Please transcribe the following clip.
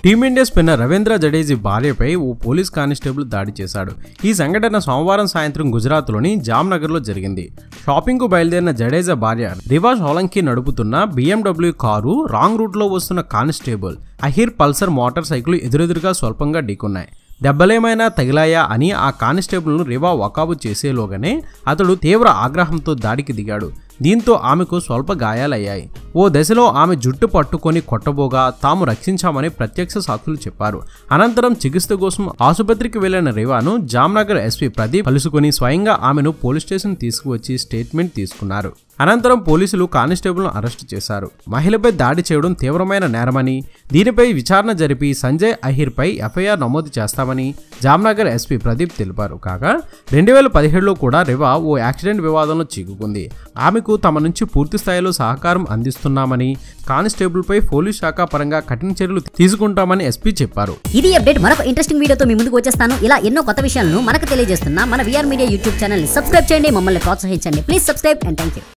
team India spinner Ravindra Jadeja భార్యపై ఓ police constable దాడి చేశాడు ఈ సంఘటన సోమవారం సాయంత్రం గుజరాత్లోని జామ్నగర్లో జరిగింది షాపింగ్కు బయలుదేరిన జడేజా భార్య రివా సోలంకి నడుపుతున్న BMW కారు రాంగ్ రూట్లో వస్తున్న constable Ahir Pulsar motorcycle ఎదురెదురుగా స్వల్పంగా ఢీకొన్నాయి దెబ్బలేమైనా తగిలాయా అని ఆ కానిస్టేబుల్ను రివా వకాబు చేసేలోగానే అతడు తీవ్ర ఆగ్రహంతో దాడికి దిగాడు దీంతో ఆమెకు స్వల్ప గాయాలయ్యాయి ఓ దశలో ఆమె జుట్టు పట్టుకొని కొట్టబోగా తాము రక్షించామని ప్రత్యక్ష సాక్షులు చెప్పారు అనంతరం చికిత్స కోసం ఆసుపత్రికి వెళ్లిన రివాను జామ్నగర్ ఎస్పీ ప్రదీప్ కలుసుకుని స్వయంగా ఆమెను పోలీస్ స్టేషన్ తీసుకువచ్చి స్టేట్మెంట్ తీసుకున్నారు అనంతరం పోలీసులు కానిస్టేబుల్ను అరెస్టు చేశారు మహిళపై దాడి చేయడం తీవ్రమైన నేరమని దీనిపై విచారణ జరిపి సంజయ్ అహిర్పై ఎఫ్ఐఆర్ నమోదు చేస్తామని జామ్నగర్ ఎస్పీ ప్రదీప్ తెలిపారు కాగా రెండు వేల పదిహేడులో కూడా రివా ఓ యాక్సిడెంట్ వివాదంలో చిక్కుకుంది ఆమెకు తమ నుంచి పూర్తి స్థాయిలో సహకారం అందిస్తున్నామని కానిస్టేబుల్పై పోలీస్ శాఖ పరంగా కఠిన చర్యలు తీసుకుంటామని ఎస్పీ చెప్పారు ఇది అప్డేట్ మరొక ఇంట్రెస్టింగ్ వీడియోతో మీ ముందుకు వచ్చేస్తాను ఇలా ఎన్నో కొత్త విషయాలను మనకు తెలియజేస్తున్న మన విఆర్ మీడియా యూట్యూబ్ ఛానల్ ని సబ్స్క్రైబ్ చేయండి మమ్మల్ని ప్రోత్సహించండి please subscribe and thank you